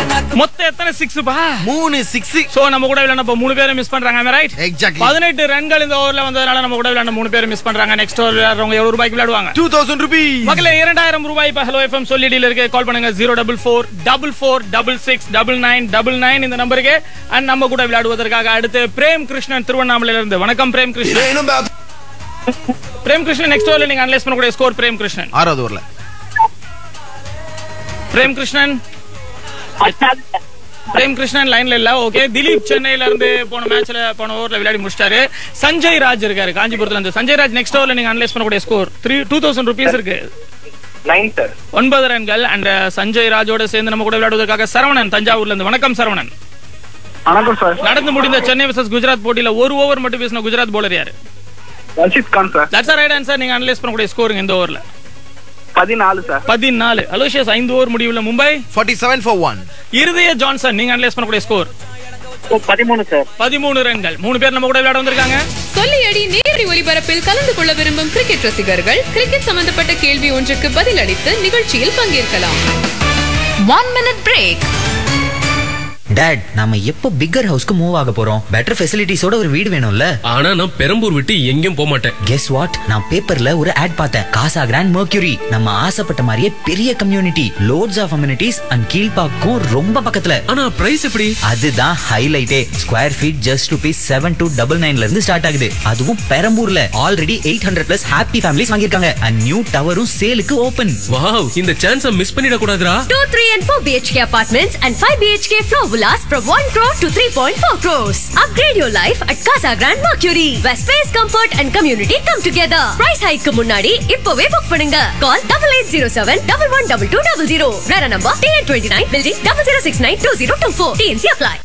மொத்தம் எத்தனை சிக்ஸ் பா மூணு சிக்ஸ் சோ நம்ம கூட விளையாட இப்ப மூணு பேரும் மிஸ் பண்றாங்க ரைட் எக்ஸாக்ட்லி பதினெட்டு ரன்கள் இந்த ஓவர்ல வந்ததுனால நம்ம கூட விளையாட மூணு பேரும் மிஸ் பண்றாங்க நெக்ஸ்ட் ஓவர் விளையாடுறவங்க எவ்வளவு ரூபாய்க்கு விளையாடுவாங்க டூ தௌசண்ட் ருபீஸ் மக்களே இரண்டாயிரம் ரூபாய் இப்ப ஹலோ எஃப்எம் சொல்லிடியில் இருக்கு கால் பண்ணுங்க zero double four double four double six double nine double nine இந்த நம்பருக்கு அண்ட் நம்ம கூட விளையாடுவதற்காக அடுத்து பிரேம் கிருஷ்ணன் திருவண்ணாமலையில இருந்து வணக்கம் பிரேம் கிருஷ்ணன் பிரேம் கிருஷ்ணன் நெக்ஸ்ட் ஓவர்ல நீங்க அனலைஸ் பண்ணக்கூடிய ஸ்கோர் பிரேம் கிருஷ்ணன் ஆறாவது ஓவர்ல பிரேம் கிருஷ்ணன் பிரேம் கிருஷ்ணன் லைன்ல இல்ல ஓகே திலீப் சென்னையில இருந்து போன மேட்ச்ல போன ஓவர்ல விளையாடி முடிச்சிட்டாரு சஞ்சய் ராஜ் இருக்காரு காஞ்சிபுரத்துல இருந்து சஞ்சய் ராஜ் நெக்ஸ்ட் ஓவர்ல நீங்க அனலைஸ் பண்ணக்கூடிய score three two thousand rupees இருக்கு நைன் சார் ஒன்பது ரன்கள் அண்ட் சஞ்சய் ராஜோட சேர்ந்து நம்ம கூட விளையாடுவதற்காக சரவணன் தஞ்சாவூர்ல இருந்து வணக்கம் சரவணன் வணக்கம் சார் நடந்து முடிந்த சென்னை vs குஜராத் போட்டியில ஒரு ஓவர் மட்டும் பேசின குஜராத் போலர் யாரு Rashid Khan sir that's right answer நீங்க அனலைஸ் பண்ணக்கூடிய ஸ்கோருங்க இந்த ஓவர்ல பதினாலு சார் பதினாலு அலோஷியஸ் ஐந்து ஓவர் முடிவுல Mumbai forty seven for one Irudaya Johnson நீங்க அனலைஸ் பண்ணக்கூடிய ஸ்கோர் பதிமூணு சார் பதிமூணு ரன்கள் மூணு பேர் நம்ம கூட விளையாட வந்திருக்காங்க சொல்லியடி நேரடி ஒலிபரப்பில் கலந்து கொள்ள விரும்பும் கிரிக்கெட் ரசிகர்கள் கிரிக்கெட் சம்பந்தப்பட்ட கேள்வி ஒன்றுக்கு பதிலளித்து நிகழ்ச்சியில் பங்கேற்கலாம் ஒன் மினிட் பிரேக் டாட் நாம எப்போ பிக்கர் ஹவுஸ்க்கு மூவ் ஆக போறோம் பெட்டர் ஃபெசிலிட்டிஸோட ஒரு வீடு வேணும்ல ஆனா நான் பெரம்பூர் விட்டு எங்கேயும் போக மாட்டேன் கெஸ் வாட் நான் பேப்பர்ல ஒரு ஆட் பார்த்தேன் காசா கிராண்ட் மர்க்யூரி நம்ம ஆசைப்பட்ட மாதிரியே பெரிய community lots of amenities and கீழ்பாக்கும் ரொம்ப பக்கத்துல ஆனா பிரைஸ் எப்படி அதுதான் ஹைலைட்டே square feet just rupees seven two double நைன்ல இருந்து ஸ்டார்ட் ஆகுது அதுவும் பெரம்பூர்ல already eight hundred plus happy families வாங்கியிருக்காங்க அண்ட் நியூ டவரும் சேலுக்கு ஓபன் வாவ் இந்த சான்ஸ மிஸ் பண்ணிட கூடாதுடா 2, 3 and 4 BHK apartments and 5 BHK floor villas from 1 crore to 3.4 crores. Upgrade your life at Casa Grand Mercury, where space, comfort and community come together. Price hike க்கு முன்னாடி இப்பவே book பண்ணுங்க. Call 8807 112200. Rara number TN29 building 00692024. TNC apply.